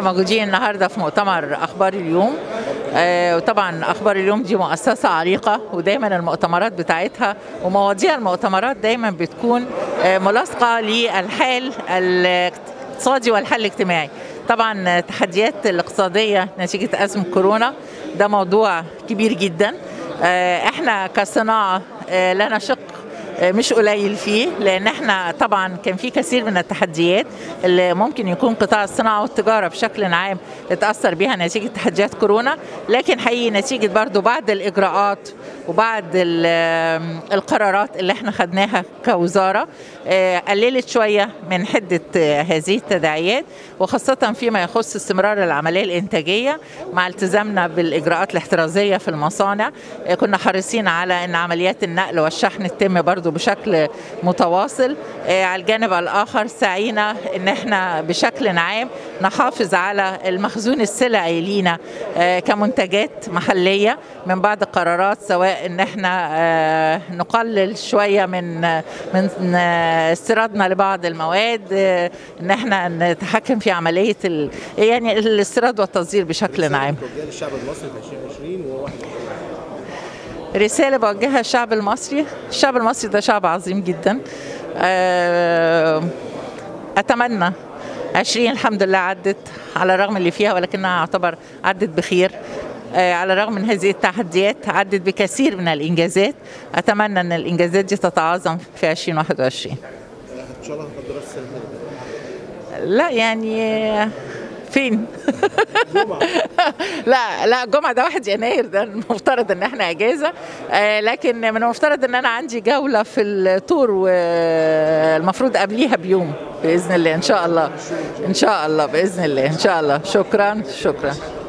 موجودين النهارده في مؤتمر اخبار اليوم آه، وطبعا اخبار اليوم دي مؤسسه عريقه ودايما المؤتمرات بتاعتها ومواضيع المؤتمرات دايما بتكون آه، ملاصقه للحال الاقتصادي والحل الاجتماعي طبعا التحديات الاقتصاديه نتيجه ازمه كورونا ده موضوع كبير جدا آه، احنا كصناعه آه، لنا شق مش قليل فيه لان احنا طبعا كان في كثير من التحديات اللي ممكن يكون قطاع الصناعه والتجاره بشكل عام اتاثر بيها نتيجه تحديات كورونا لكن حقيقي نتيجه برضو بعض الاجراءات وبعض ال- القرارات اللي احنا خدناها كوزاره آه، قللت شويه من حده آه، هذه التداعيات وخاصه فيما يخص استمرار العمليه الانتاجيه مع التزامنا بالاجراءات الاحترازيه في المصانع آه، كنا حريصين على ان عمليات النقل والشحن تتم برضو بشكل متواصل آه، على الجانب الاخر سعينا ان احنا بشكل عام نحافظ على المخزون السلعي لينا آه، كمنتجات محليه من بعض القرارات سواء ان احنا آه، نقلل شويه من من آه، استيرادنا لبعض المواد آه، ان احنا نتحكم في عمليه ال... يعني الاستيراد والتصدير بشكل عام توجيه للشعب المصري في 2020 و 21 رسالة بوجهها الشعب المصري الشعب المصري ده شعب عظيم جدا آه، أتمنى 20 الحمد لله عدت على الرغم اللي فيها ولكنها اعتبر عدت بخير آه، على الرغم من هذه التحديات عدت بكثير من الإنجازات أتمنى أن الإنجازات دي تتعاظم في 2021 ان شاء الله هتقدر السنه الجايه لا يعني فين؟ لا لا الجمعة ده 1 يناير ده المفترض ان احنا اجازة آه لكن من المفترض ان انا عندي جولة في التور والمفروض قبليها بيوم بإذن الله ان شاء الله ان شاء الله بإذن الله ان شاء الله شكرا شكرا